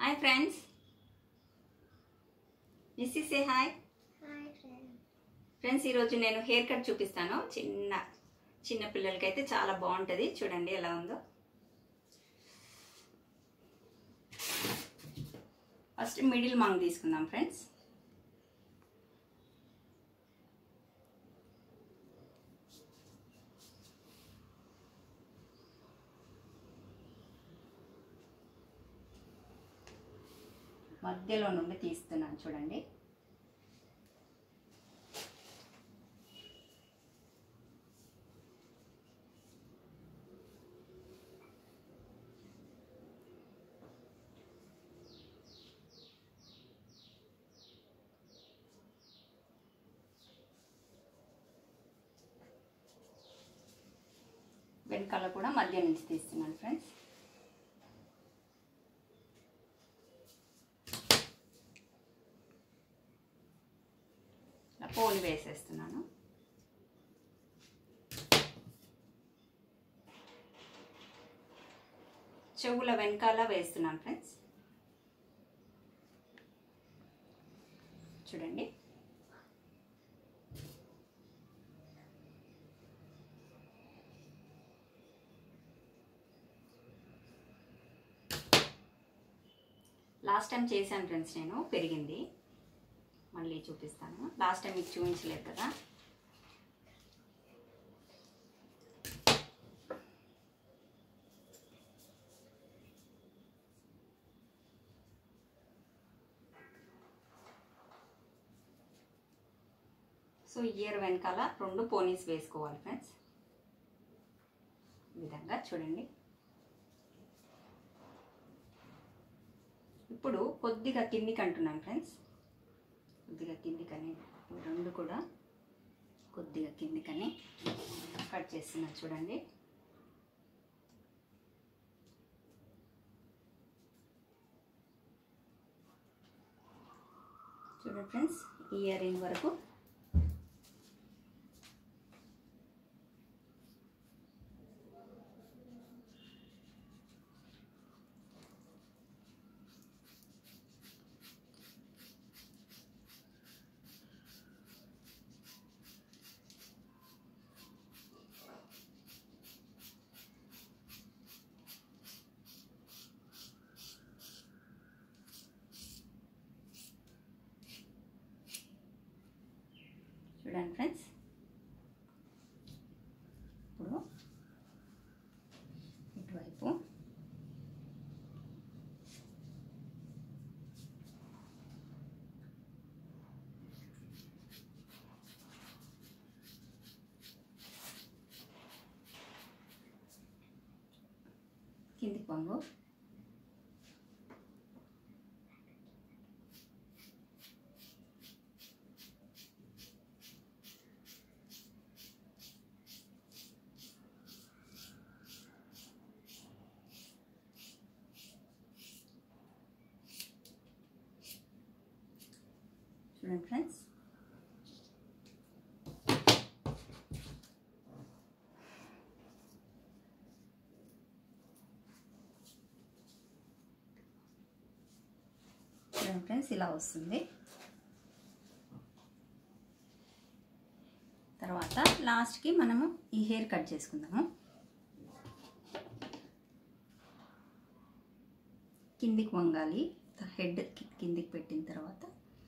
Hi friends Missy say hi hi friend friends ఈరోజు నేను hair cut చూపిస్తాను చిన్న చిన్న పిల్లలకైతే చాలా బాగుంటుంది చూడండి ఎలా ఉందో ఫస్ట్ మిడిల్ మాంగ్ తీసుకుందాం ఫ్రెండ్స్ మధ్యలో నుండి తీస్తున్నాను చూడండి వెనకాల కూడా మధ్య నుంచి తీస్తున్నాను ఫ్రెండ్స్ ఇలా పోలు వేసేస్తున్నాను చెవుల వెనకాల వేస్తున్నాను ఫ్రెండ్స్ చూడండి లాస్ట్ టైం చేశాను ఫ్రెండ్స్ నేను పెరిగింది మళ్ళీ చూపిస్తాను లాస్ట్ టైం మీకు చూపించలేదు కదా సో ఇయర్ వెనకాల రెండు పోనీస్ వేసుకోవాలి ఫ్రెండ్స్ ఈ విధంగా చూడండి ఇప్పుడు కొద్దిగా కిందికి అంటున్నాను ఫ్రెండ్స్ కొద్దిగా కిందికని రెండు కూడా కొద్దిగా కిందికని కట్ చేస్తున్నా చూడండి చూడండి ఫ్రెండ్స్ ఇయర్ రింగ్ వరకు చూడండి ఫ్రెండ్స్ ఇప్పుడు ఇటువైపు కిందికి వంగు చూడండి ఫ్రెండ్స్ చూడండి ఫ్రెండ్స్ ఇలా వస్తుంది తర్వాత లాస్ట్కి మనము ఈ హెయిర్ కట్ చేసుకుందాము కిందికి వంగాలి హెడ్ కిందికి పెట్టిన తర్వాత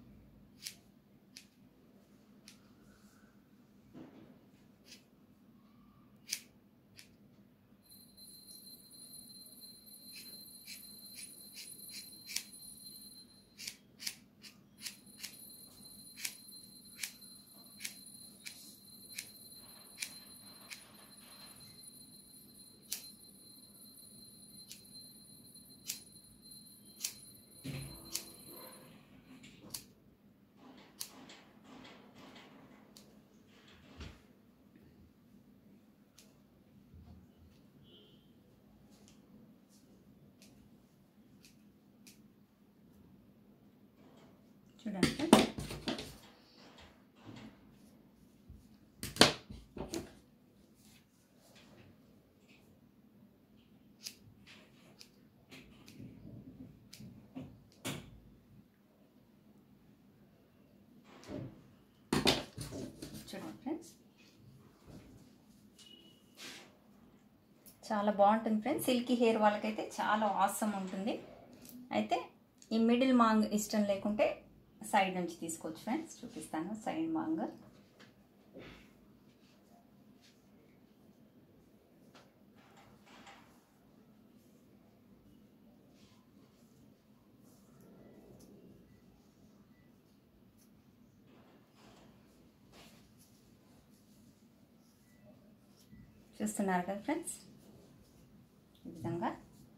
చూడండి ఫ్రెండ్స్ చాలా బాగుంటుంది ఫ్రెండ్స్ సిల్కీ హెయిర్ వాళ్ళకైతే చాలా ఆసమ్ ఉంటుంది అయితే ఈ మిడిల్ మాంగ్ ఇష్టం లేకుంటే సైడ్ నుంచి తీసుకోవచ్చు ఫ్రెండ్స్ చూపిస్తాను సైడ్ మాంగ్ చూస్తున్నారు కదా ఫ్రెండ్స్ ఈ విధంగా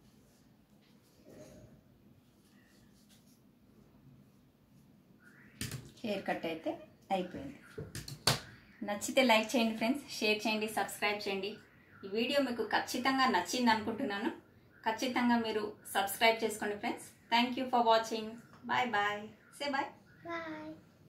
హెయిర్ కట్ అయితే అయిపోయింది నచ్చితే లైక్ చేయండి ఫ్రెండ్స్ షేర్ చేయండి సబ్స్క్రైబ్ చేయండి ఈ వీడియో మీకు ఖచ్చితంగా నచ్చింది అనుకుంటున్నాను ఖచ్చితంగా మీరు సబ్స్క్రైబ్ చేసుకోండి friends thank you for watching bye bye say bye Bye.